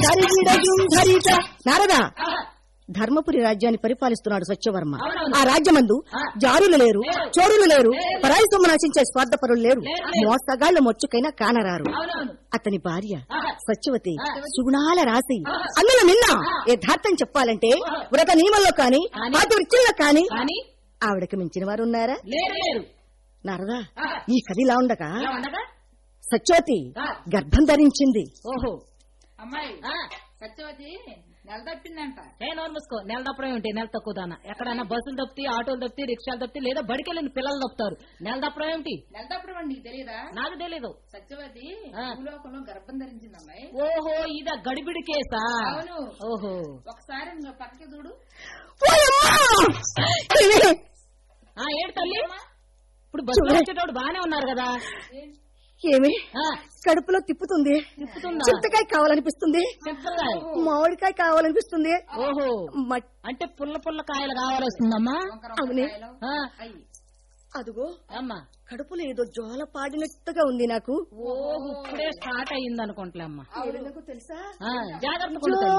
కరిగిడయుంధరిత నారదా ధర్మపురి రాజ్యాన్ని పరిపాలిస్తున్నాడు సత్యవర్మ అవునవును. ఆ రాజ్యమందు జారులు లేరు చోరులు లేరు పరాయి సొమ్ము నశించే స్వార్థపరులు లేరు లేరు, లేరు. మోసగాళ్ల మొచ్చుకైనా కానరారు అవునవును అతని భార్య ఆహా. సత్యవతి ఆ. సుగుణాల రాసి ఆహా. అందులో నిన్న ఆ. యథార్థం చెప్పాలంటే ఆహా. వ్రత నియమంలో కాని కాని. పాతివృత్యంలో కాని కానీ ఆవిడకి మించిన వారు ఉన్నారా లేరు లేరు నారదా ఆహా. ఈ కథలా ఉండగా ఇలా ఉండగా సత్యవతి ఆ. గర్భం ధరించింది ఓహో అమ్మాయి ఆ, సత్యవతి నెల తప్పిందంట ఏ నోరు మూసుకో నెల తప్పడం ఏంటి నెల తక్కువ దాన ఎక్కడైనా బస్సులు తప్పితే ఆటోలు తప్పితే రిక్షాలు తప్పితే లేదా బడికెళ్ళిన పిల్లలు తప్పుతారు నెల తప్పడం ఏమిటి నెల తప్పడం అండి నీకు తెలియదా నాకు తెలీదు సత్యవతి ఆ. భూలోకంలో గర్భం ధరించింది అమ్మాయి ఓహో ఇదా గడిబిడి కేసా అవును. ఓహో ఒకసారి నువ్వు పక్కకి చూడు ఓయమ్మా! ఏమి? ఆ ఏడు తల్లి ఇప్పుడు బస్సులో వచ్చేటప్పుడు బానే ఉన్నారు కదా ఏమి ఆ, కడుపులో తిప్పుతుంది తిప్పుతుందా? చింతకాయ కావాలనిపిస్తుంది చెప్తున్నాయి మామిడికాయ కావాలనిపిస్తుంది ఓహో మట్- అంటే పుల్ల పుల్ల కాయలు కావాలి వస్తుందమ్మా వంకర అవునే. వంకాయలు ఆ, అయ్యి అదుగో అమ్మా కడుపులో ఏదో జోల పాడినట్టుగా ఉంది నాకు ఓహో ఇప్పుడే స్టార్ట్ అయ్యింది అనుకుంటలే అమ్మా ఏమనకు తెలుసా ఆ, జాగ్రత్త జో